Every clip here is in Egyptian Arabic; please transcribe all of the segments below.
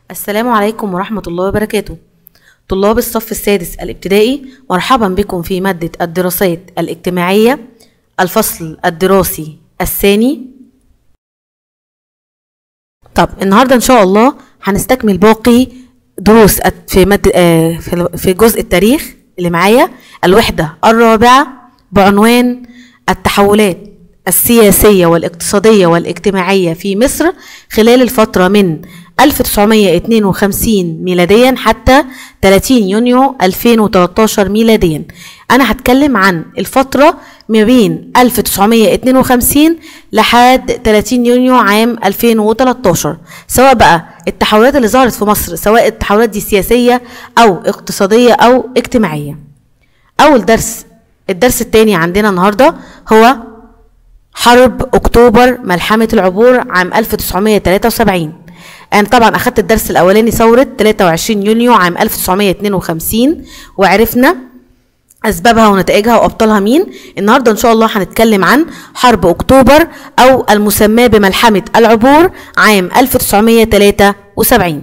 السلام عليكم ورحمة الله وبركاته طلاب الصف السادس الابتدائي مرحبا بكم في مادة الدراسات الاجتماعية الفصل الدراسي الثاني طب النهاردة إن شاء الله هنستكمل باقي دروس الت- في مادة آه، في في جزء التاريخ اللي معايا الوحدة الرابعة بعنوان التحولات السياسية والاقتصادية والاجتماعية في مصر خلال الفترة من 1952 ميلاديا حتى 30 يونيو 2013 ميلاديا أنا هتكلم عن الفترة ما بين 1952 لحد 30 يونيو عام 2013 سواء بقى التحولات اللي ظهرت في مصر سواء التحولات دي سياسية أو اقتصادية أو اجتماعية أول درس الدرس الثاني عندنا النهاردة هو حرب أكتوبر ملحمة العبور عام 1973 أنا طبعا أخدت الدرس الأولاني ثورة 23 يونيو عام 1952 وعرفنا أسبابها ونتائجها وأبطالها مين النهاردة إن شاء الله هنتكلم عن حرب أكتوبر أو المسماة بملحمة العبور عام 1973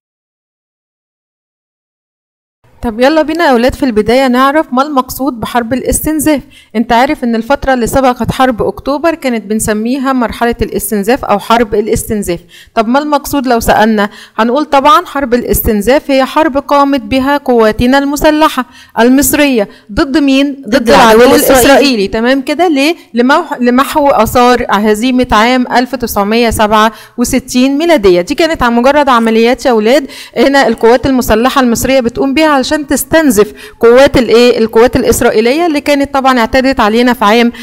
طب يلا بينا يا اولاد في البدايه نعرف ما المقصود بحرب الاستنزاف انت عارف ان الفتره اللي سبقت حرب اكتوبر كانت بنسميها مرحله الاستنزاف او حرب الاستنزاف طب ما المقصود لو سالنا هنقول طبعا حرب الاستنزاف هي حرب قامت بها قواتنا المسلحه المصريه ضد مين ضد العدو الاسرائيلي تمام كده ليه لمح- لمحو اثار هزيمه عام 1967 ميلاديه دي كانت عن مجرد عمليات يا اولاد هنا القوات المسلحه المصريه بتقوم بيها علشان تستنزف قوات الايه القوات الاسرائيليه اللي كانت طبعا اعتدت علينا في عام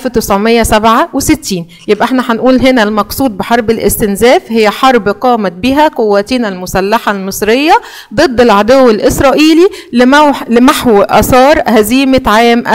1967 يبقى احنا هنقول هنا المقصود بحرب الاستنزاف هي حرب قامت بها قواتنا المسلحه المصريه ضد العدو الاسرائيلي لموح- لمحو اثار هزيمه عام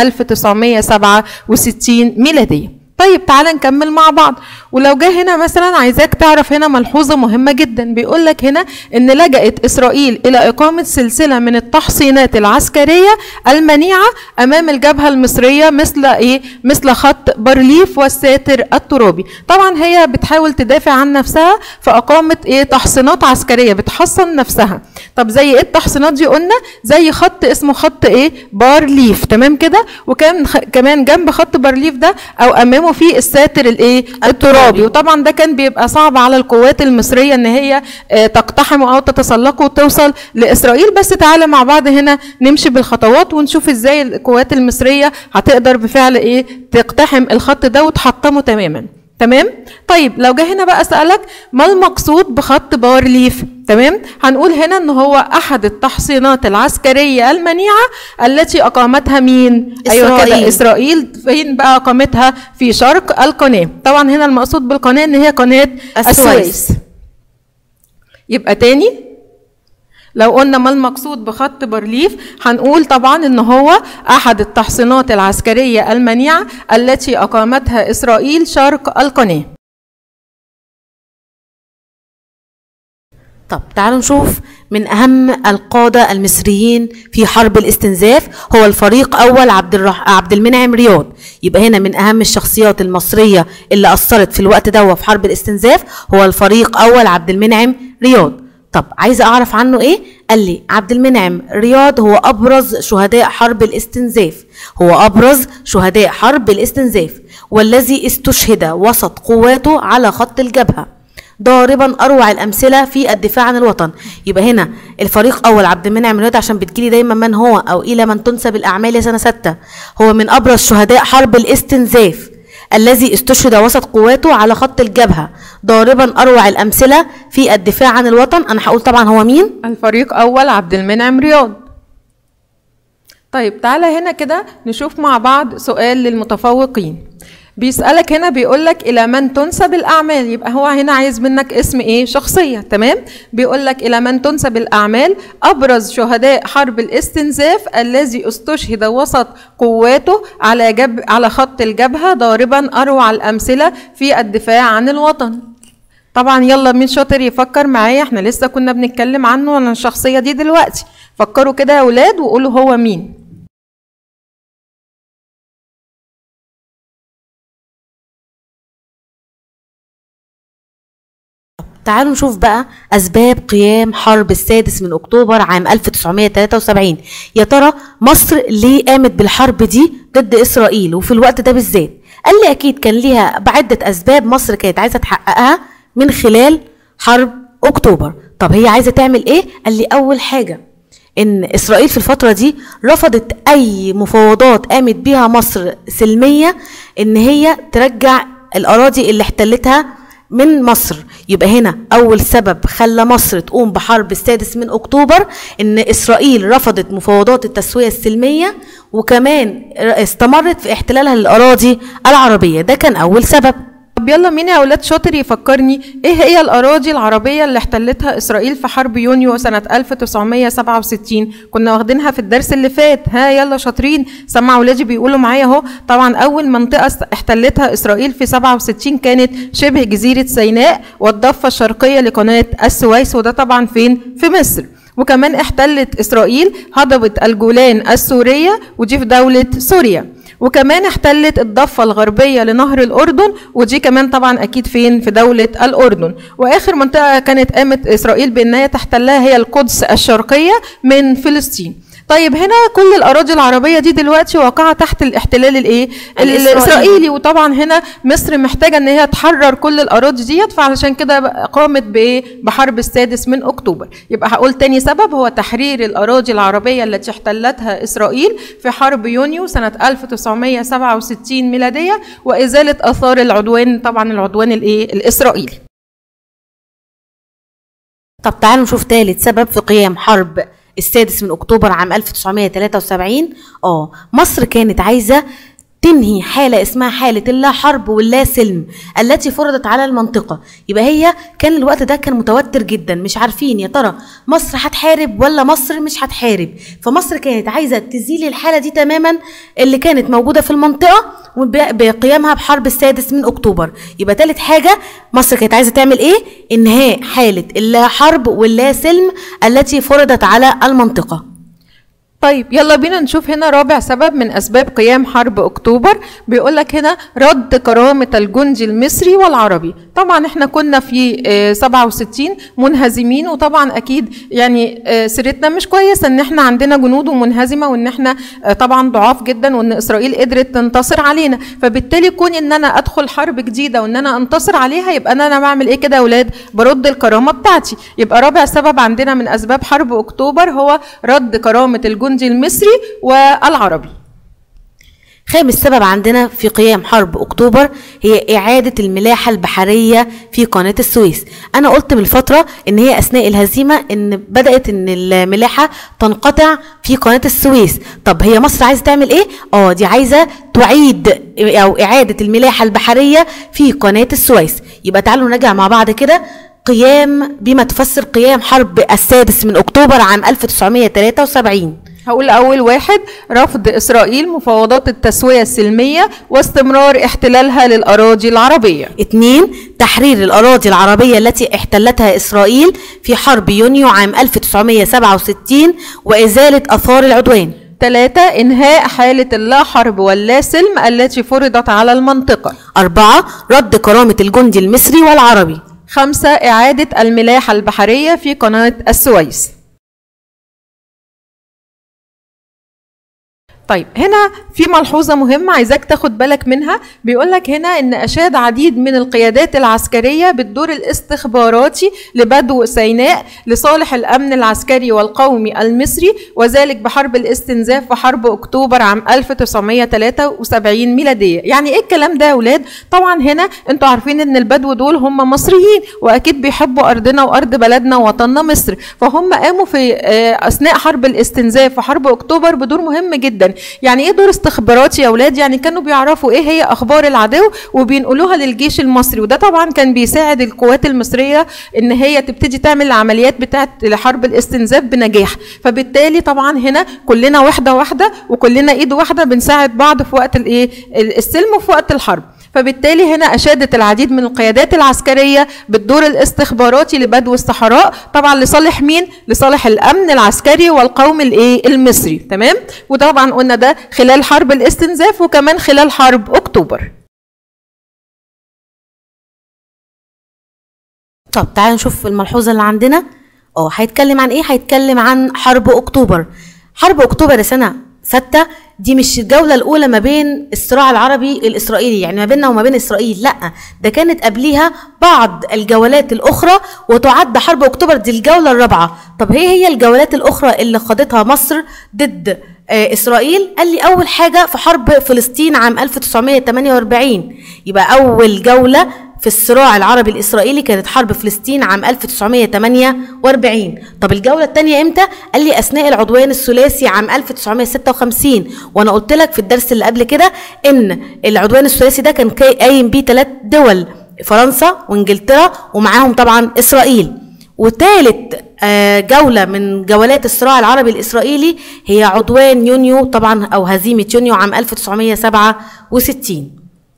1967 ميلاديه طيب تعالى نكمل مع بعض ولو جه هنا مثلا عايزاك تعرف هنا ملحوظة مهمة جدا بيقول لك هنا ان لجأت اسرائيل الى اقامة سلسلة من التحصينات العسكرية المنيعة امام الجبهة المصرية مثل ايه مثل خط بارليف والساتر الترابي طبعا هي بتحاول تدافع عن نفسها فاقامت ايه تحصينات عسكرية بتحصن نفسها طب زي ايه التحصينات دي قلنا زي خط اسمه خط ايه بارليف تمام كده وكان خ... كمان جنب خط بارليف ده او امامه فيه الساتر الايه الترابي وطبعا ده كان بيبقى صعب على القوات المصريه ان هي آه، تقتحمه او تتسلقه وتوصل لاسرائيل بس تعالى مع بعض هنا نمشي بالخطوات ونشوف ازاي القوات المصريه هتقدر بفعل ايه تقتحم الخط ده وتحطمه تماما تمام طيب لو جه هنا بقى اسالك ما المقصود بخط بارليف تمام هنقول هنا ان هو احد التحصينات العسكريه المنيعه التي اقامتها مين ايوه كده إسرائيل. اسرائيل فين بقى اقامتها في شرق القناه طبعا هنا المقصود بالقناه ان هي قناه السويس. السويس يبقى تاني لو قلنا ما المقصود بخط بارليف هنقول طبعا ان هو احد التحصينات العسكريه المنيعه التي اقامتها اسرائيل شرق القناه طب تعالوا نشوف من أهم القادة المصريين في حرب الاستنزاف هو الفريق أول عبد الرح... عبد المنعم رياض يبقى هنا من أهم الشخصيات المصرية اللي أثرت في الوقت ده في حرب الاستنزاف هو الفريق أول عبد المنعم رياض طب عايزة أعرف عنه إيه؟ قال لي عبد المنعم رياض هو أبرز شهداء حرب الاستنزاف هو أبرز شهداء حرب الاستنزاف والذي استشهد وسط قواته على خط الجبهة ضاربا اروع الامثله في الدفاع عن الوطن يبقى هنا الفريق اول عبد المنعم رياض عشان بتجيلي دايما من هو او الى من تنسب الاعمال يا سنه سته هو من ابرز شهداء حرب الاستنزاف الذي استشهد وسط قواته على خط الجبهه ضاربا اروع الامثله في الدفاع عن الوطن انا هقول طبعا هو مين الفريق اول عبد المنعم رياض طيب تعالى هنا كده نشوف مع بعض سؤال للمتفوقين بيسألك هنا بيقولك إلى من تنسب الأعمال يبقى هو هنا عايز منك اسم إيه شخصية تمام بيقولك إلى من تنسب الأعمال أبرز شهداء حرب الاستنزاف الذي استشهد وسط قواته على جب على خط الجبهة ضاربا أروع الأمثلة في الدفاع عن الوطن طبعا يلا مين شاطر يفكر معايا احنا لسه كنا بنتكلم عنه عن الشخصية دي دلوقتي فكروا كده يا أولاد وقولوا هو مين تعالوا نشوف بقى أسباب قيام حرب السادس من أكتوبر عام 1973 يا ترى مصر ليه قامت بالحرب دي ضد إسرائيل وفي الوقت ده بالذات قال لي أكيد كان ليها بعدة أسباب مصر كانت عايزة تحققها من خلال حرب أكتوبر طب هي عايزة تعمل إيه؟ قال لي أول حاجة ان اسرائيل في الفتره دي رفضت اي مفاوضات قامت بيها مصر سلميه ان هي ترجع الاراضي اللي احتلتها من مصر يبقى هنا اول سبب خلى مصر تقوم بحرب السادس من اكتوبر ان اسرائيل رفضت مفاوضات التسويه السلميه وكمان استمرت في احتلالها للاراضي العربيه ده كان اول سبب طب يلا مين يا اولاد شاطر يفكرني ايه هي الاراضي العربيه اللي احتلتها اسرائيل في حرب يونيو سنه 1967 كنا واخدينها في الدرس اللي فات ها يلا شاطرين سمع اولادي بيقولوا معايا اهو طبعا اول منطقه است- احتلتها اسرائيل في 67 كانت شبه جزيره سيناء والضفه الشرقيه لقناه السويس وده طبعا فين في مصر وكمان احتلت اسرائيل هضبه الجولان السوريه ودي في دوله سوريا وكمان احتلت الضفة الغربية لنهر الأردن ودي كمان طبعا أكيد فين في دولة الأردن وآخر منطقة كانت قامت إسرائيل بأنها تحتلها هي القدس الشرقية من فلسطين طيب هنا كل الأراضي العربية دي دلوقتي واقعة تحت الاحتلال الإيه؟ الإسرائيلي. الإسرائيلي وطبعا هنا مصر محتاجة إن هي تحرر كل الأراضي ديت فعلشان كده بقى قامت بإيه؟ بحرب السادس من أكتوبر يبقى هقول تاني سبب هو تحرير الأراضي العربية التي احتلتها إسرائيل في حرب يونيو سنة 1967 ميلادية وإزالة آثار العدوان طبعا العدوان الإيه؟ الإسرائيلي طب تعالوا نشوف ثالث سبب في قيام حرب السادس من اكتوبر عام 1973 اه مصر كانت عايزه تنهي حالة اسمها حالة اللا حرب واللا سلم التي فرضت على المنطقة يبقى هي كان الوقت ده كان متوتر جدا مش عارفين يا ترى مصر هتحارب ولا مصر مش هتحارب فمصر كانت عايزة تزيل الحالة دي تماما اللي كانت موجودة في المنطقة وب- بقيامها بحرب السادس من اكتوبر يبقى تالت حاجة مصر كانت عايزة تعمل ايه انهاء حالة اللا حرب واللا سلم التي فرضت على المنطقة طيب يلا بينا نشوف هنا رابع سبب من اسباب قيام حرب اكتوبر بيقول لك هنا رد كرامه الجندي المصري والعربي طبعا احنا كنا في آه، 67 منهزمين وطبعا اكيد يعني آه، سيرتنا مش كويسه ان احنا عندنا جنود ومنهزمه وان احنا آه، طبعا ضعاف جدا وان اسرائيل قدرت تنتصر علينا فبالتالي كون ان انا ادخل حرب جديده وان انا انتصر عليها يبقى انا انا بعمل ايه كده يا اولاد برد الكرامه بتاعتي يبقى رابع سبب عندنا من اسباب حرب اكتوبر هو رد كرامه الجندي المصري والعربي خامس سبب عندنا في قيام حرب اكتوبر هي اعاده الملاحه البحريه في قناه السويس انا قلت من فتره ان هي اثناء الهزيمه ان بدات ان الملاحه تنقطع في قناه السويس طب هي مصر عايزه تعمل ايه اه دي عايزه تعيد او اعاده الملاحه البحريه في قناه السويس يبقى تعالوا نراجع مع بعض كده قيام بما تفسر قيام حرب السادس من اكتوبر عام 1973 هقول أول واحد رفض إسرائيل مفاوضات التسوية السلمية واستمرار احتلالها للأراضي العربية اتنين تحرير الأراضي العربية التي احتلتها إسرائيل في حرب يونيو عام 1967 وإزالة آثار العدوان ثلاثة إنهاء حالة اللا حرب واللا سلم التي فرضت على المنطقة أربعة رد كرامة الجندي المصري والعربي خمسة إعادة الملاحة البحرية في قناة السويس طيب هنا في ملحوظة مهمة عايزاك تاخد بالك منها بيقول لك هنا إن أشاد عديد من القيادات العسكرية بالدور الاستخباراتي لبدو سيناء لصالح الأمن العسكري والقومي المصري وذلك بحرب الاستنزاف وحرب أكتوبر عام 1973 ميلادية يعني إيه الكلام ده يا أولاد؟ طبعا هنا أنتوا عارفين إن البدو دول هم مصريين وأكيد بيحبوا أرضنا وأرض بلدنا ووطننا مصر فهم قاموا في آه، أثناء حرب الاستنزاف وحرب أكتوبر بدور مهم جدا يعني ايه دور استخباراتي يا اولاد يعني كانوا بيعرفوا ايه هي اخبار العدو وبينقلوها للجيش المصري وده طبعا كان بيساعد القوات المصريه ان هي تبتدي تعمل العمليات بتاعه حرب الاستنزاف بنجاح فبالتالي طبعا هنا كلنا واحده واحده وكلنا ايد واحده بنساعد بعض في وقت الايه السلم وفي وقت الحرب فبالتالي هنا أشادت العديد من القيادات العسكرية بالدور الاستخباراتي لبدو الصحراء طبعا لصالح مين؟ لصالح الأمن العسكري والقوم الإيه؟ المصري تمام؟ وطبعا قلنا ده خلال حرب الاستنزاف وكمان خلال حرب أكتوبر طب تعالى نشوف الملحوظة اللي عندنا اه هيتكلم عن ايه هيتكلم عن حرب اكتوبر حرب اكتوبر يا سنة ستة دي مش الجولة الأولى ما بين الصراع العربي الإسرائيلي يعني ما بيننا وما بين إسرائيل لأ ده كانت قبليها بعض الجولات الأخرى وتعد حرب أكتوبر دي الجولة الرابعة طب هي هي الجولات الأخرى اللي خاضتها مصر ضد آه، إسرائيل قال لي أول حاجة في حرب فلسطين عام 1948 يبقى أول جولة في الصراع العربي الإسرائيلي كانت حرب فلسطين عام 1948 طب الجولة الثانية إمتى؟ قال لي أثناء العدوان الثلاثي عام 1956 وأنا قلت لك في الدرس اللي قبل كده إن العدوان الثلاثي ده كان كا- قايم بيه ثلاث دول فرنسا وإنجلترا ومعاهم طبعا إسرائيل وثالث آه، جولة من جولات الصراع العربي الإسرائيلي هي عدوان يونيو طبعا أو هزيمة يونيو عام 1967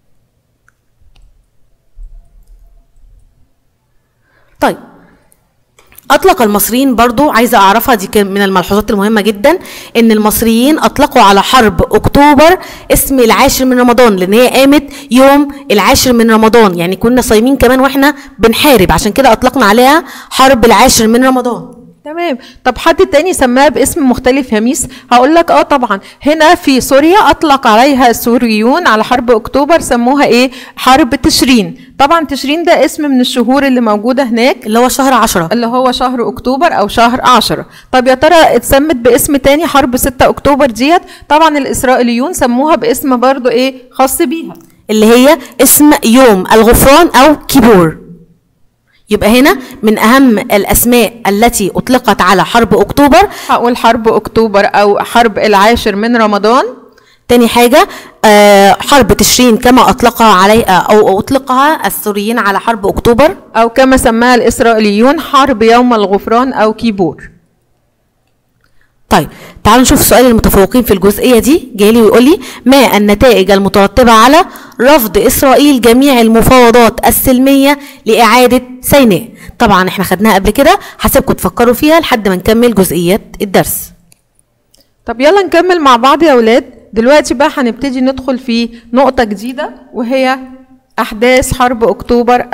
طيب أطلق المصريين برضو عايزة أعرفها دي كان من الملحوظات المهمة جدا إن المصريين أطلقوا على حرب أكتوبر اسم العاشر من رمضان لأن هي قامت يوم العاشر من رمضان يعني كنا صايمين كمان وإحنا بنحارب عشان كده أطلقنا عليها حرب العاشر من رمضان تمام طب حد تاني سماها باسم مختلف يا ميس هقول لك اه طبعا هنا في سوريا اطلق عليها السوريون على حرب اكتوبر سموها ايه حرب تشرين طبعا تشرين ده اسم من الشهور اللي موجوده هناك اللي هو شهر عشرة اللي هو شهر اكتوبر او شهر عشرة طب يا ترى اتسمت باسم تاني حرب 6 اكتوبر ديت طبعا الاسرائيليون سموها باسم برضو ايه خاص بيها اللي هي اسم يوم الغفران أو كيبور يبقى هنا من أهم الأسماء التي أطلقت على حرب أكتوبر هقول حرب اكتوبر او حرب العاشر من رمضان تاني حاجة آه، حرب تشرين كما أطلقها علي أو أطلقها السوريين على حرب أكتوبر او كما سماها الاسرائيليون حرب يوم الغفران او كيبور طيب تعالوا نشوف سؤال المتفوقين في الجزئية دي جاي لي ويقول لي ما النتائج المترتبة على رفض إسرائيل جميع المفاوضات السلمية لإعادة سيناء طبعا احنا خدناها قبل كده هسيبكم تفكروا فيها لحد ما نكمل جزئيات الدرس طب يلا نكمل مع بعض يا اولاد دلوقتي بقى هنبتدي ندخل في نقطة جديدة وهي أحداث حرب أكتوبر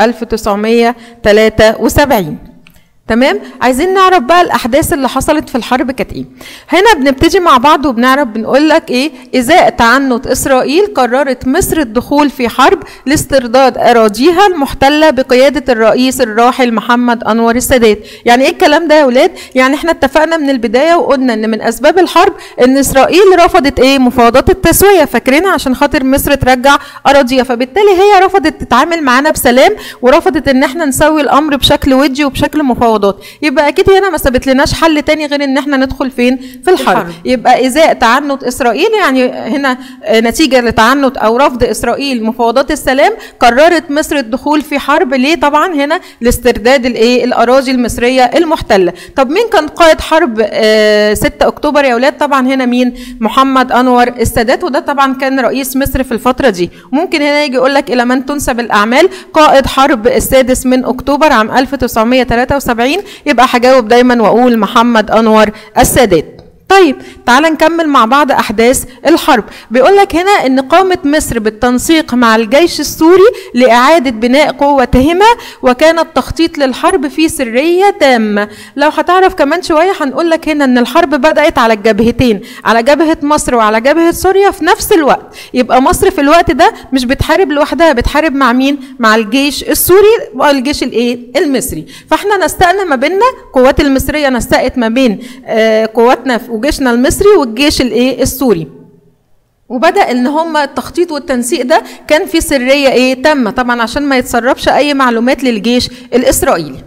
1973 تمام عايزين نعرف بقى الاحداث اللي حصلت في الحرب كانت ايه هنا بنبتدي مع بعض وبنعرف بنقول لك ايه ازاء تعنت اسرائيل قررت مصر الدخول في حرب لاسترداد اراضيها المحتله بقياده الرئيس الراحل محمد انور السادات يعني ايه الكلام ده يا ولاد يعني احنا اتفقنا من البدايه وقلنا ان من اسباب الحرب ان اسرائيل رفضت ايه مفاوضات التسويه فاكرينها عشان خاطر مصر ترجع اراضيها فبالتالي هي رفضت تتعامل معانا بسلام ورفضت ان احنا نسوي الامر بشكل ودي وبشكل مفاوضات يبقى اكيد هنا ما سابت لناش حل تاني غير ان احنا ندخل فين في الحرب, الحرب. يبقى ازاء تعنت اسرائيل يعني هنا آه، نتيجه لتعنت او رفض اسرائيل مفاوضات السلام قررت مصر الدخول في حرب ليه طبعا هنا لاسترداد الايه الاراضي المصريه المحتله طب مين كان قائد حرب آه 6 اكتوبر يا اولاد طبعا هنا مين محمد انور السادات وده طبعا كان رئيس مصر في الفتره دي ممكن هنا يجي يقول لك الى من تنسب الاعمال قائد حرب السادس من اكتوبر عام 1973 يبقى هجاوب دايما واقول محمد انور السادات طيب تعال نكمل مع بعض احداث الحرب بيقول لك هنا ان قامت مصر بالتنسيق مع الجيش السوري لاعاده بناء قوتهما وكان التخطيط للحرب في سريه تامه لو هتعرف كمان شويه هنقول لك هنا ان الحرب بدات على الجبهتين على جبهه مصر وعلى جبهه سوريا في نفس الوقت يبقى مصر في الوقت ده مش بتحارب لوحدها بتحارب مع مين مع الجيش السوري والجيش الايه المصري فاحنا نستأنا ما بيننا قوات المصريه نستأت ما بين آه، قواتنا في- وجيشنا المصري والجيش الايه السوري وبدا ان هم التخطيط والتنسيق ده كان في سريه ايه تامه طبعا عشان ما يتسربش اي معلومات للجيش الاسرائيلي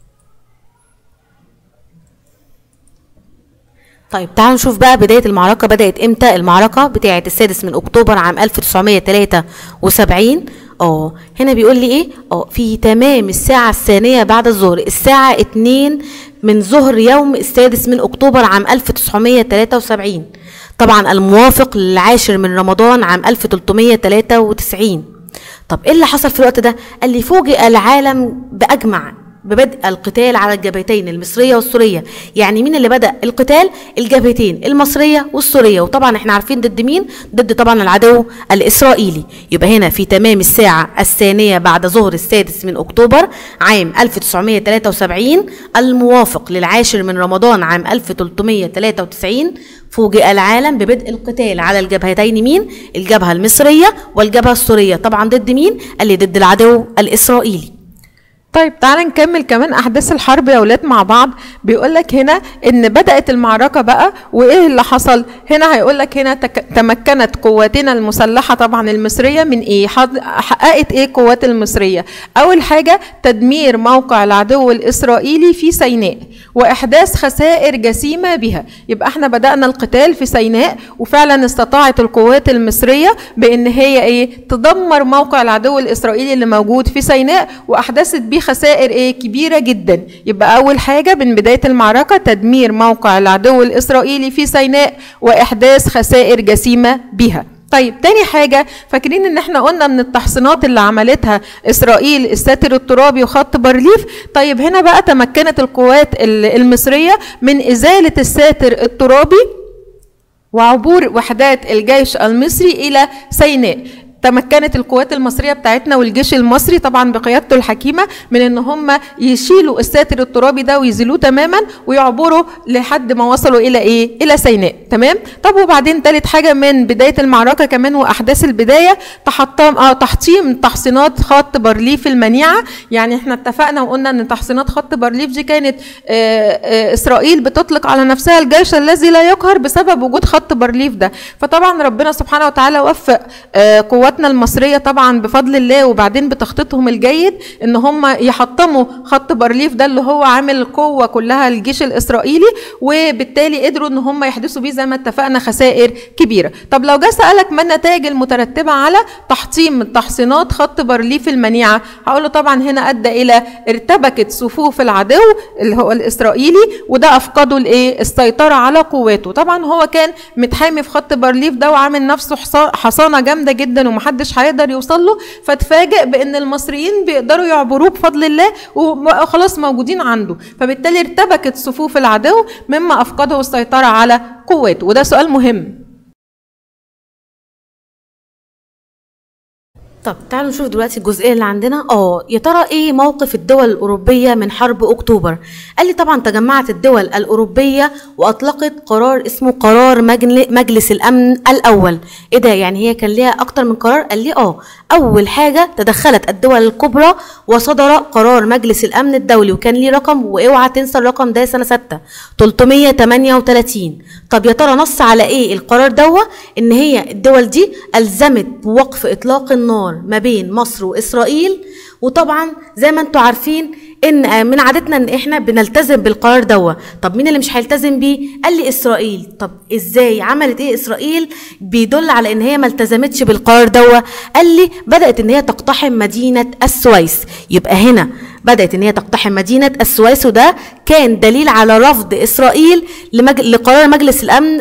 طيب تعالوا نشوف بقى بداية المعركة بدأت امتى المعركة بتاعة السادس من أكتوبر عام 1973 اه هنا بيقول لي ايه اه في تمام الساعة الثانية بعد الظهر الساعة 2 من ظهر يوم السادس من أكتوبر عام 1973 طبعا الموافق للعاشر من رمضان عام 1393 طب ايه اللي حصل في الوقت ده قال لي فوجئ العالم باجمع ببدء القتال على الجبهتين المصرية والسورية يعني مين اللي بدأ القتال الجبهتين المصرية والسورية وطبعا احنا عارفين ضد مين ضد طبعا العدو الإسرائيلي يبقى هنا في تمام الساعة الثانية بعد ظهر السادس من أكتوبر عام 1973 الموافق للعاشر من رمضان عام 1393 فوجئ العالم ببدء القتال على الجبهتين مين الجبهة المصرية والجبهة السورية طبعا ضد مين قال لي ضد العدو الإسرائيلي طيب تعالى نكمل كمان احداث الحرب يا اولاد مع بعض بيقول لك هنا ان بدات المعركه بقى وايه اللي حصل هنا هيقول لك هنا تك... تمكنت قواتنا المسلحه طبعا المصريه من ايه حض... حققت ايه القوات المصريه اول حاجه تدمير موقع العدو الاسرائيلي في سيناء واحداث خسائر جسيمه بها يبقى احنا بدانا القتال في سيناء وفعلا استطاعت القوات المصريه بان هي ايه تدمر موقع العدو الاسرائيلي اللي موجود في سيناء واحدثت بيه خسائر ايه كبيره جدا يبقى اول حاجه من بدايه المعركه تدمير موقع العدو الاسرائيلي في سيناء واحداث خسائر جسيمه بها طيب تاني حاجة فاكرين ان احنا قلنا من التحصينات اللي عملتها اسرائيل الساتر الترابي وخط بارليف طيب هنا بقى تمكنت القوات المصرية من ازالة الساتر الترابي وعبور وحدات الجيش المصري الى سيناء تمكنت القوات المصريه بتاعتنا والجيش المصري طبعا بقيادته الحكيمه من ان هم يشيلوا الساتر الترابي ده ويزيلوه تماما ويعبروا لحد ما وصلوا الى ايه؟ الى سيناء تمام؟ طب وبعدين ثالث حاجه من بدايه المعركه كمان واحداث البدايه تحطم اه تحطيم تحصينات خط بارليف المنيعه يعني احنا اتفقنا وقلنا ان تحصينات خط بارليف دي كانت آه آه اسرائيل بتطلق على نفسها الجيش الذي لا يقهر بسبب وجود خط بارليف ده فطبعا ربنا سبحانه وتعالى وفق آه قوات قواتنا المصرية طبعا بفضل الله وبعدين بتخطيطهم الجيد ان هم يحطموا خط بارليف ده اللي هو عامل قوة كلها الجيش الاسرائيلي وبالتالي قدروا ان هم يحدثوا بيه زي ما اتفقنا خسائر كبيرة طب لو جه سألك ما النتائج المترتبة على تحطيم تحصينات خط بارليف المنيعة هقول له طبعا هنا ادى الى ارتبكت صفوف العدو اللي هو الاسرائيلي وده افقده الايه السيطرة على قواته طبعا هو كان متحامي في خط بارليف ده وعامل نفسه حصانة جامدة جدا ومحدش هيقدر يوصل له فتفاجئ بان المصريين بيقدروا يعبروه بفضل الله وخلاص موجودين عنده فبالتالي ارتبكت صفوف العدو مما افقده السيطره على قواته وده سؤال مهم طب تعالوا نشوف دلوقتي الجزئيه اللي عندنا اه يا ترى ايه موقف الدول الاوروبيه من حرب اكتوبر قال لي طبعا تجمعت الدول الاوروبيه واطلقت قرار اسمه قرار مجلس الامن الاول ايه ده يعني هي كان ليها اكتر من قرار قال لي اه اول حاجه تدخلت الدول الكبرى وصدر قرار مجلس الامن الدولي وكان ليه رقم واوعى تنسى الرقم ده سنه 6 338 طب يا ترى نص على ايه القرار دوا ان هي الدول دي الزمت بوقف اطلاق النار ما بين مصر واسرائيل وطبعا زي ما انتم عارفين ان من عادتنا ان احنا بنلتزم بالقرار دوا طب مين اللي مش هيلتزم بيه قال لي اسرائيل طب ازاي عملت ايه اسرائيل بيدل على ان هي ما التزمتش بالقرار دوا قال لي بدات ان هي تقتحم مدينه السويس يبقى هنا بدات ان هي تقتحم مدينه السويس وده كان دليل على رفض اسرائيل لمج... لقرار مجلس الامن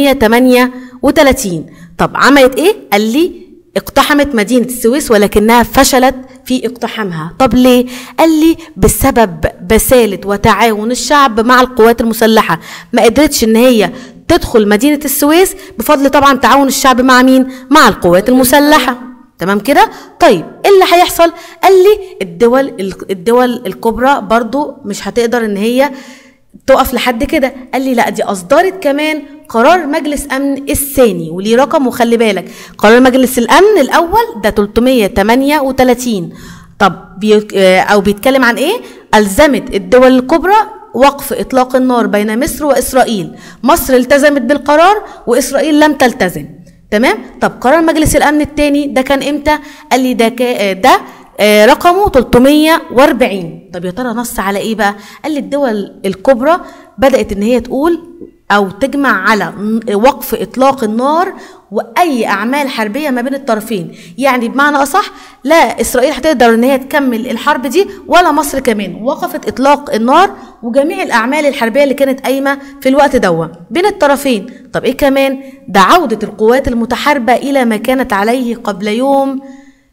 338 طب عملت ايه قال لي اقتحمت مدينة السويس ولكنها فشلت في اقتحامها طب ليه؟ قال لي بسبب بسالة وتعاون الشعب مع القوات المسلحة ما قدرتش ان هي تدخل مدينة السويس بفضل طبعا تعاون الشعب مع مين؟ مع القوات المسلحة تمام كده طيب ايه اللي هيحصل قال لي الدول الدول الكبرى برضو مش هتقدر ان هي تقف لحد كده قال لي لا دي اصدرت كمان قرار مجلس امن الثاني وليه رقم وخلي بالك قرار مجلس الامن الاول ده 338 طب بي او بيتكلم عن ايه الزمت الدول الكبرى وقف اطلاق النار بين مصر واسرائيل مصر التزمت بالقرار واسرائيل لم تلتزم تمام طب قرار مجلس الامن الثاني ده كان امتى قال لي ده كا ده آه رقمه 340 طب يا ترى نص على ايه بقى قال لي الدول الكبرى بدات ان هي تقول او تجمع على وقف اطلاق النار واي اعمال حربيه ما بين الطرفين يعني بمعنى اصح لا اسرائيل هتقدر ان هي تكمل الحرب دي ولا مصر كمان وقفت اطلاق النار وجميع الاعمال الحربيه اللي كانت قايمه في الوقت دوا بين الطرفين طب ايه كمان ده عوده القوات المتحاربه الى ما كانت عليه قبل يوم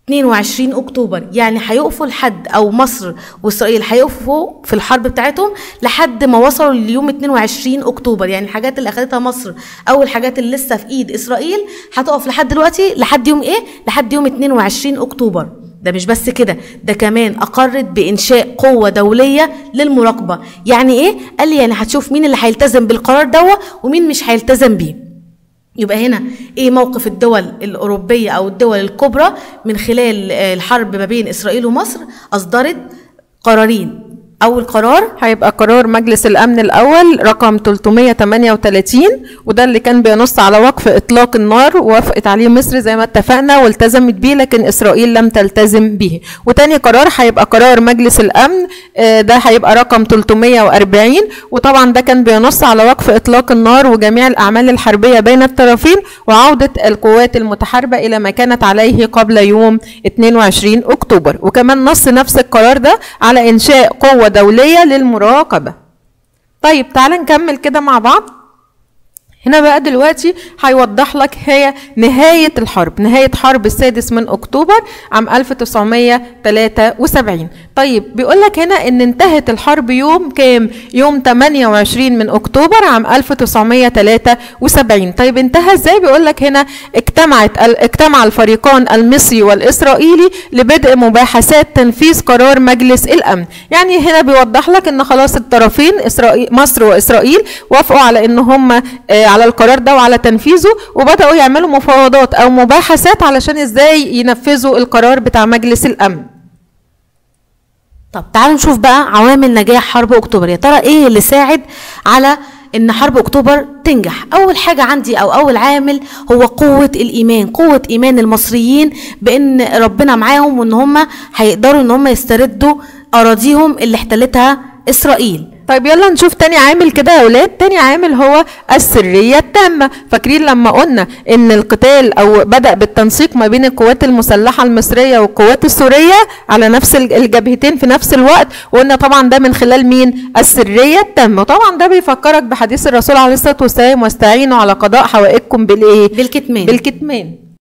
22 اكتوبر يعني هيقفوا لحد او مصر واسرائيل هيقفوا في الحرب بتاعتهم لحد ما وصلوا ليوم 22 اكتوبر يعني الحاجات اللي اخدتها مصر او الحاجات اللي لسه في ايد اسرائيل هتقف لحد دلوقتي لحد يوم ايه لحد يوم 22 اكتوبر ده مش بس كده ده كمان اقرت بانشاء قوه دوليه للمراقبه يعني ايه قال لي يعني هتشوف مين اللي هيلتزم بالقرار دوت ومين مش هيلتزم بيه يبقى هنا ايه موقف الدول الاوروبيه او الدول الكبرى من خلال آه، الحرب ما بين اسرائيل ومصر اصدرت قرارين اول قرار هيبقى قرار مجلس الأمن الأول رقم 338 وده اللي كان بينص على وقف إطلاق النار ووافقت عليه مصر زي ما اتفقنا والتزمت بيه لكن إسرائيل لم تلتزم به وتاني قرار هيبقى قرار مجلس الأمن آه، ده هيبقى رقم 340 وطبعا ده كان بينص على وقف إطلاق النار وجميع الأعمال الحربية بين الطرفين وعودة القوات المتحاربة إلى ما كانت عليه قبل يوم 22 أكتوبر وكمان نص نفس القرار ده على إنشاء قوة دولية للمراقبة طيب تعال نكمل كده مع بعض هنا بقى دلوقتي هيوضح لك هي نهاية الحرب نهاية حرب السادس من أكتوبر عام 1973 طيب بيقول لك هنا إن انتهت الحرب يوم كام؟ يوم 28 من أكتوبر عام 1973 طيب انتهى ازاي؟ بيقول لك هنا اجتمعت اجتمع الفريقان المصري والإسرائيلي لبدء مباحثات تنفيذ قرار مجلس الأمن يعني هنا بيوضح لك إن خلاص الطرفين إسرائيل مصر وإسرائيل وافقوا على إن هم آه، على القرار ده وعلى تنفيذه وبدأوا يعملوا مفاوضات أو مباحثات علشان ازاي ينفذوا القرار بتاع مجلس الأمن طب تعالوا نشوف بقى عوامل نجاح حرب اكتوبر يا ترى ايه اللي ساعد على ان حرب اكتوبر تنجح اول حاجه عندي او اول عامل هو قوه الايمان قوه ايمان المصريين بان ربنا معاهم وان هم هيقدروا ان هم يستردوا اراضيهم اللي احتلتها اسرائيل طيب يلا نشوف تاني عامل كده يا ولاد تاني عامل هو السرية التامة فاكرين لما قلنا ان القتال او بدأ بالتنسيق ما بين القوات المسلحة المصرية والقوات السورية على نفس الج- الجبهتين في نفس الوقت وقلنا طبعا ده من خلال مين السرية التامة وطبعا ده بيفكرك بحديث الرسول عليه الصلاة والسلام واستعينوا على قضاء حوائجكم بالايه بالكتمان بالكتمان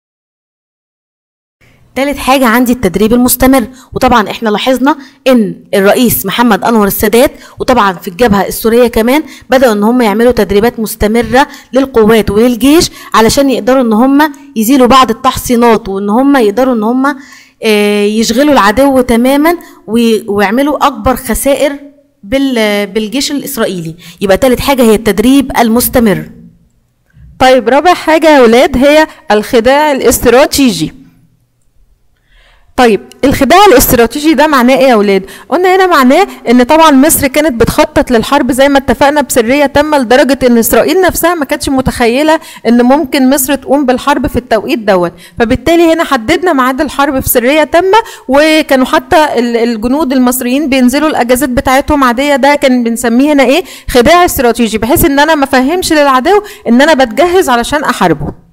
تالت حاجة عندي التدريب المستمر وطبعا احنا لاحظنا ان الرئيس محمد انور السادات وطبعا في الجبهة السورية كمان بدأوا ان هم يعملوا تدريبات مستمرة للقوات وللجيش علشان يقدروا ان هم يزيلوا بعض التحصينات وان هم يقدروا ان هم آه، يشغلوا العدو تماما وي- ويعملوا اكبر خسائر بال- بالجيش الاسرائيلي يبقى تالت حاجة هي التدريب المستمر طيب رابع حاجة يا ولاد هي الخداع الاستراتيجي طيب الخداع الاستراتيجي ده معناه ايه يا ولاد؟ قلنا هنا معناه ان طبعا مصر كانت بتخطط للحرب زي ما اتفقنا بسريه تامه لدرجه ان اسرائيل نفسها ما كانتش متخيله ان ممكن مصر تقوم بالحرب في التوقيت دوت، فبالتالي هنا حددنا ميعاد الحرب في سريه تامه وكانوا حتى ال- الجنود المصريين بينزلوا الاجازات بتاعتهم عاديه ده كان بنسميه هنا ايه؟ خداع استراتيجي بحيث ان انا ما افهمش للعدو ان انا بتجهز علشان احاربه.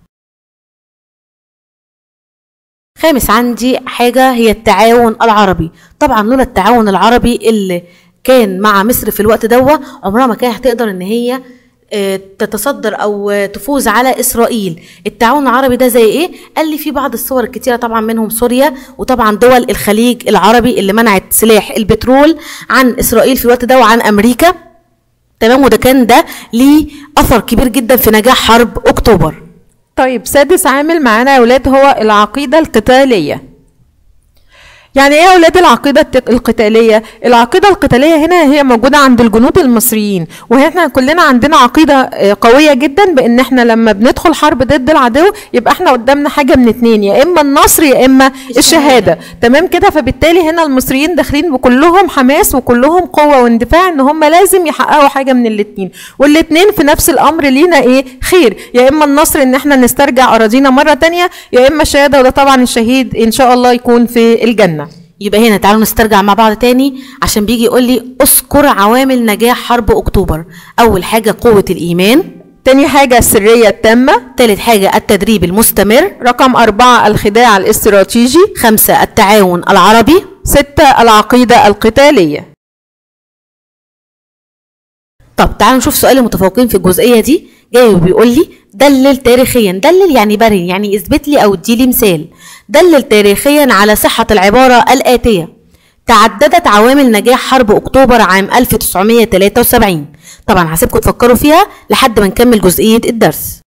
خامس عندي حاجة هي التعاون العربي طبعا لولا التعاون العربي اللي كان مع مصر في الوقت ده عمرها ما كانت هتقدر ان هي آه، تتصدر او آه، تفوز على اسرائيل التعاون العربي ده زي ايه قال لي في بعض الصور الكتيره طبعا منهم سوريا وطبعا دول الخليج العربي اللي منعت سلاح البترول عن اسرائيل في الوقت ده وعن امريكا تمام وده كان ده ليه اثر كبير جدا في نجاح حرب اكتوبر طيب سادس عامل معانا يا ولاد هو العقيدة القتالية يعني ايه يا اولاد العقيده الت- القتاليه العقيده القتاليه هنا هي موجوده عند الجنود المصريين واحنا كلنا عندنا عقيده آه، قويه جدا بان احنا لما بندخل حرب ضد العدو يبقى احنا قدامنا حاجه من اتنين يا اما النصر يا اما الشهاده تمام كده فبالتالي هنا المصريين داخلين بكلهم حماس وكلهم قوه واندفاع ان هم لازم يحققوا حاجه من الاتنين والاتنين في نفس الامر لينا ايه خير يا اما النصر ان احنا نسترجع اراضينا مره تانية يا اما الشهاده وده طبعا الشهيد ان شاء الله يكون في الجنه يبقى هنا تعالوا نسترجع مع بعض تاني عشان بيجي يقول لي اذكر عوامل نجاح حرب اكتوبر اول حاجه قوه الايمان تاني حاجة السرية التامة تالت حاجه التدريب المستمر رقم أربعة الخداع الاستراتيجي خمسة التعاون العربي ستة العقيدة القتالية طب تعالوا نشوف سؤال المتفوقين في الجزئيه دي جاي وبيقول لي دلل تاريخيا دلل يعني برهن يعني اثبت لي او ادي لي مثال دلل تاريخيا على صحة العبارة الآتية تعددت عوامل نجاح حرب أكتوبر عام 1973 طبعا هسيبكم تفكروا فيها لحد ما نكمل جزئية الدرس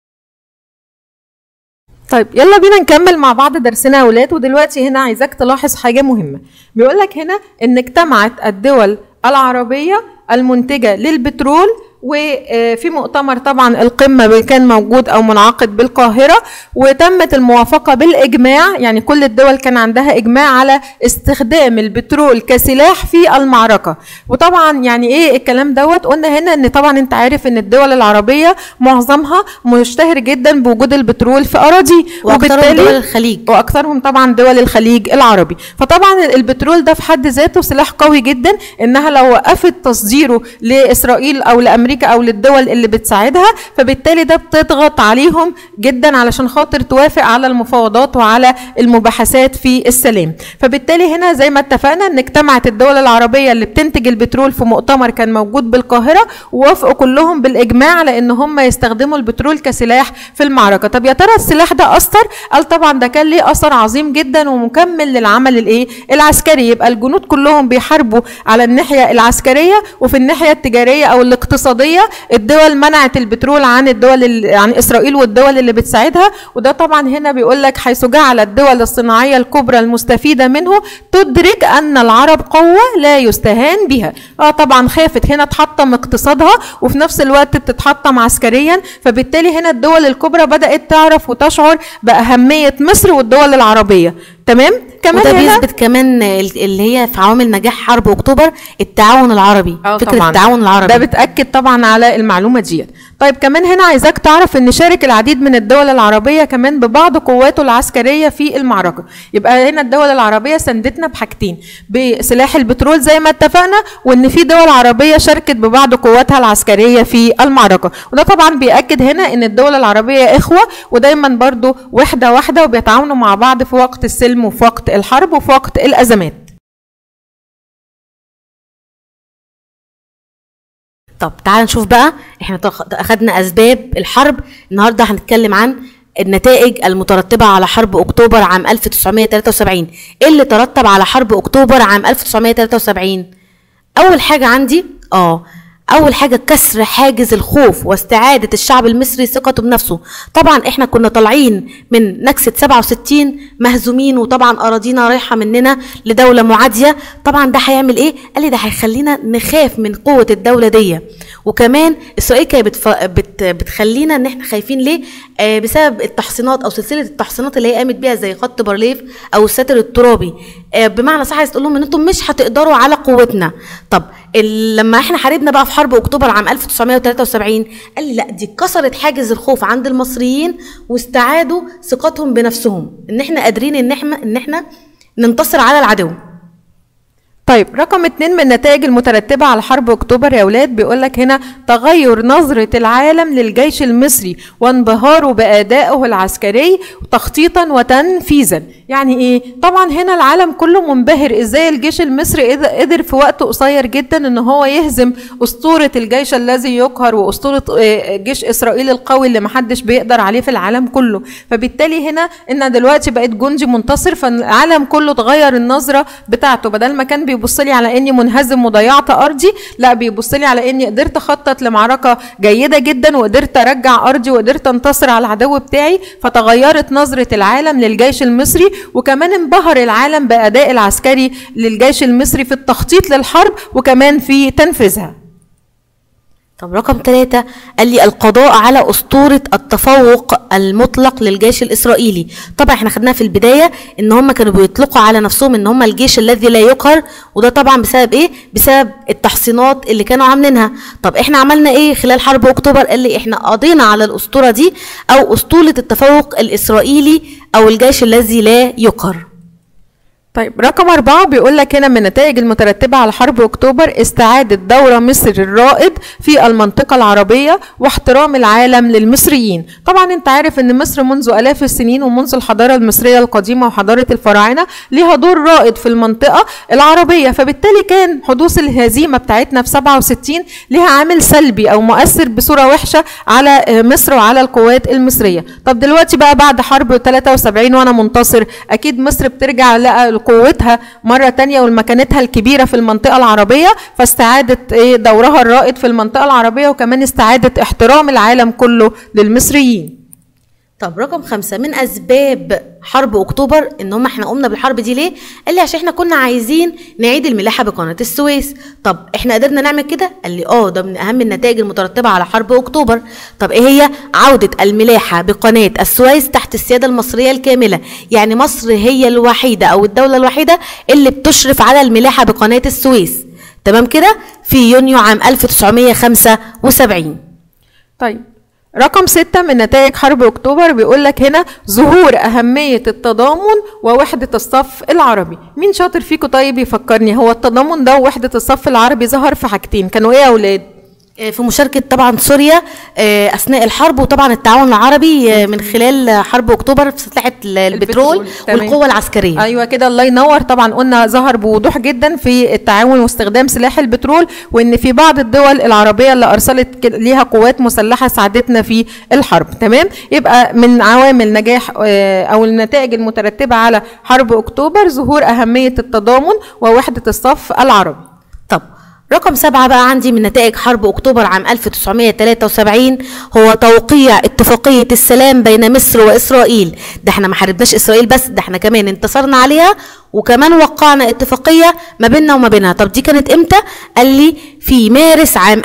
طيب يلا بينا نكمل مع بعض درسنا يا ولاد ودلوقتي هنا عايزاك تلاحظ حاجة مهمة بيقول لك هنا ان اجتمعت الدول العربية المنتجة للبترول وفي مؤتمر طبعا القمة كان موجود أو منعقد بالقاهرة وتمت الموافقة بالإجماع يعني كل الدول كان عندها إجماع على استخدام البترول كسلاح في المعركة وطبعا يعني إيه الكلام دوت قلنا هنا إن طبعا أنت عارف إن الدول العربية معظمها مشتهر جدا بوجود البترول في أراضي وأكثرهم دول الخليج واكثرهم طبعا دول الخليج العربي فطبعا البترول ده في حد ذاته سلاح قوي جدا انها لو وقفت تصديره لاسرائيل او لامريكا او للدول اللي بتساعدها فبالتالي ده بتضغط عليهم جدا علشان خاطر توافق على المفاوضات وعلى المباحثات في السلام فبالتالي هنا زي ما اتفقنا ان اجتمعت الدول العربيه اللي بتنتج البترول في مؤتمر كان موجود بالقاهره ووافقوا كلهم بالاجماع على ان هم يستخدموا البترول كسلاح في المعركه طب يا ترى السلاح ده اثر قال طبعا ده كان ليه اثر عظيم جدا ومكمل للعمل الايه العسكري يبقى الجنود كلهم بيحاربوا على الناحيه العسكريه وفي الناحيه التجاريه او الاقتصاديه الدول منعت البترول عن الدول عن اسرائيل والدول اللي بتساعدها وده طبعا هنا بيقول لك حيث جعل الدول الصناعيه الكبرى المستفيده منه تدرك ان العرب قوه لا يستهان بها اه طبعا خافت هنا تحطم اقتصادها وفي نفس الوقت بتتحطم عسكريا فبالتالي هنا الدول الكبرى بدات تعرف وتشعر باهميه مصر والدول العربيه تمام كمان وده بيثبت كمان اللي هي في عوامل نجاح حرب اكتوبر التعاون العربي فكره طبعا. التعاون العربي ده بتاكد طبعا على المعلومه دي طيب كمان هنا عايزاك تعرف ان شارك العديد من الدول العربيه كمان ببعض قواته العسكريه في المعركه يبقى هنا الدول العربيه ساندتنا بحاجتين بسلاح البترول زي ما اتفقنا وان في دول عربيه شاركت ببعض قواتها العسكريه في المعركه وده طبعا بياكد هنا ان الدول العربيه اخوه ودايما برضو وحده واحده وبيتعاونوا مع بعض في وقت السلم وفي وقت الحرب وفي وقت الازمات طب تعال نشوف بقى احنا اخدنا اسباب الحرب النهارده هنتكلم عن النتائج المترتبة على حرب أكتوبر عام 1973 إيه اللي ترتب على حرب أكتوبر عام 1973 أول حاجة عندي آه أول حاجة كسر حاجز الخوف واستعادة الشعب المصري ثقته بنفسه طبعا احنا كنا طالعين من نكسة 67 مهزومين وطبعا أراضينا رايحة مننا لدولة معادية طبعا ده هيعمل ايه؟ قال لي ده هيخلينا نخاف من قوة الدولة دي وكمان إسرائيل كانت بتف... بت... بتخلينا ان احنا خايفين ليه؟ آه بسبب التحصينات أو سلسلة التحصينات اللي هي قامت بيها زي خط بارليف أو الساتر الترابي آه بمعنى صح عايز تقول لهم ان انتم مش هتقدروا على قوتنا طب لما احنا حاربنا بقى في حرب اكتوبر عام 1973 قال لي لا دي كسرت حاجز الخوف عند المصريين واستعادوا ثقتهم بنفسهم ان احنا قادرين ان احنا ان احنا ننتصر على العدو طيب رقم اتنين من النتائج المترتبة على حرب أكتوبر يا ولاد بيقول لك هنا تغير نظرة العالم للجيش المصري وانبهاره بأدائه العسكري تخطيطا وتنفيذا يعني إيه؟ طبعا هنا العالم كله منبهر إزاي الجيش المصري قدر في وقت قصير جدا إن هو يهزم أسطورة الجيش الذي يقهر وأسطورة جيش إسرائيل القوي اللي محدش بيقدر عليه في العالم كله فبالتالي هنا إن دلوقتي بقيت جندي منتصر فالعالم كله تغير النظرة بتاعته بدل ما كان بيبص لي على اني منهزم وضيعت ارضي لا بيبص لي على اني قدرت اخطط لمعركه جيده جدا وقدرت ارجع ارضي وقدرت انتصر على العدو بتاعي فتغيرت نظره العالم للجيش المصري وكمان انبهر العالم باداء العسكري للجيش المصري في التخطيط للحرب وكمان في تنفيذها طب رقم ثلاثة قال لي القضاء على أسطورة التفوق المطلق للجيش الإسرائيلي طبعا احنا خدناها في البداية ان هم كانوا بيطلقوا على نفسهم ان هم الجيش الذي لا يقهر وده طبعا بسبب ايه بسبب التحصينات اللي كانوا عاملينها طب احنا عملنا ايه خلال حرب اكتوبر قال لي احنا قضينا على الأسطورة دي او أسطورة التفوق الإسرائيلي او الجيش الذي لا يقهر طيب رقم أربعة بيقول لك هنا من النتائج المترتبة على حرب أكتوبر استعادة دور مصر الرائد في المنطقة العربية واحترام العالم للمصريين طبعا انت عارف ان مصر منذ آلاف السنين ومنذ الحضارة المصرية القديمة وحضارة الفراعنة ليها دور رائد في المنطقة العربية فبالتالي كان حدوث الهزيمة بتاعتنا في 67 ليها عامل سلبي أو مؤثر بصورة وحشة على مصر وعلى القوات المصرية طب دلوقتي بقى بعد حرب 73 وانا منتصر اكيد مصر بترجع لقى قوتها مرة تانية ومكانتها الكبيرة في المنطقة العربية فاستعادت ايه دورها الرائد في المنطقة العربية وكمان استعادت احترام العالم كله للمصريين طب رقم خمسة من أسباب حرب أكتوبر إن هم إحنا قمنا بالحرب دي ليه؟ قال لي عشان إحنا كنا عايزين نعيد الملاحة بقناة السويس، طب إحنا قدرنا نعمل كده؟ قال لي آه ده من أهم النتائج المترتبة على حرب أكتوبر، طب إيه هي؟ عودة الملاحة بقناة السويس تحت السيادة المصرية الكاملة، يعني مصر هي الوحيدة أو الدولة الوحيدة اللي بتشرف على الملاحة بقناة السويس، تمام كده؟ في يونيو عام 1975 طيب رقم ستة من نتائج حرب أكتوبر بيقول لك هنا ظهور أهمية التضامن ووحدة الصف العربي مين شاطر فيكم طيب يفكرني هو التضامن ده ووحدة الصف العربي ظهر في حاجتين كانوا إيه يا أولاد في مشاركة طبعا سوريا أثناء الحرب وطبعا التعاون العربي من خلال حرب أكتوبر في سلاحة البترول, البترول، تمام. والقوة العسكرية ايوه كده الله ينور طبعا قلنا ظهر بوضوح جدا في التعاون واستخدام سلاح البترول وان في بعض الدول العربيه اللي ارسلت كده- ليها قوات مسلحه ساعدتنا في الحرب تمام يبقى من عوامل نجاح آه، او النتائج المترتبه على حرب اكتوبر ظهور اهميه التضامن ووحده الصف العربي طب رقم سبعة بقى عندي من نتائج حرب أكتوبر عام 1973 هو توقيع اتفاقية السلام بين مصر وإسرائيل ده احنا ما حاربناش إسرائيل بس ده احنا كمان انتصرنا عليها وكمان وقعنا اتفاقية ما بيننا وما بينها طب دي كانت امتى؟ قال لي في مارس عام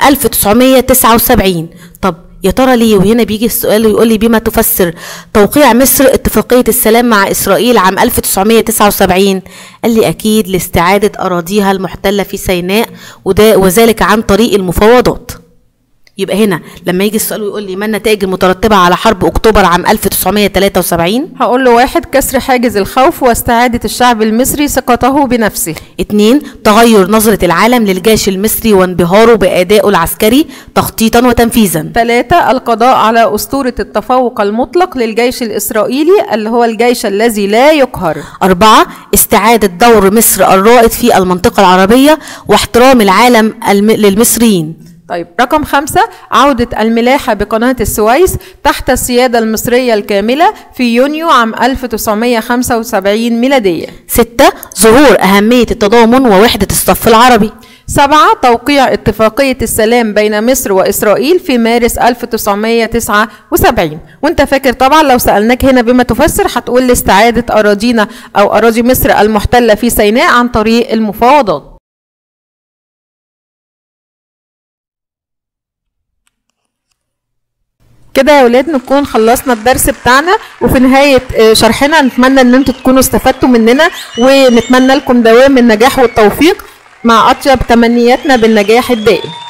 1979 طب يا ترى ليه وهنا بيجي السؤال ويقول لي بما تفسر توقيع مصر اتفاقية السلام مع إسرائيل عام 1979 قال لي أكيد لاستعادة أراضيها المحتلة في سيناء وده وذلك عن طريق المفاوضات يبقى هنا لما يجي السؤال ويقول لي ما النتائج المترتبة على حرب أكتوبر عام 1973 هقول له واحد كسر حاجز الخوف واستعاده الشعب المصري ثقته بنفسه اتنين تغير نظرة العالم للجيش المصري وانبهاره بأدائه العسكري تخطيطا وتنفيذا ثلاثة القضاء على أسطورة التفوق المطلق للجيش الإسرائيلي اللي هو الجيش الذي لا يقهر أربعة استعادة دور مصر الرائد في المنطقة العربية واحترام العالم الم... للمصريين طيب رقم خمسة عودة الملاحة بقناة السويس تحت السيادة المصرية الكاملة في يونيو عام 1975 ميلادية ستة ظهور أهمية التضامن ووحدة الصف العربي سبعة توقيع اتفاقية السلام بين مصر وإسرائيل في مارس 1979 وانت فاكر طبعا لو سألناك هنا بما تفسر هتقول لاستعادة أراضينا أو أراضي مصر المحتلة في سيناء عن طريق المفاوضات كده يا ولاد نكون خلصنا الدرس بتاعنا وفي نهاية آه، شرحنا نتمنى ان انتوا تكونوا استفدتوا مننا ونتمنى لكم دوام النجاح والتوفيق مع اطيب تمنياتنا بالنجاح الدائم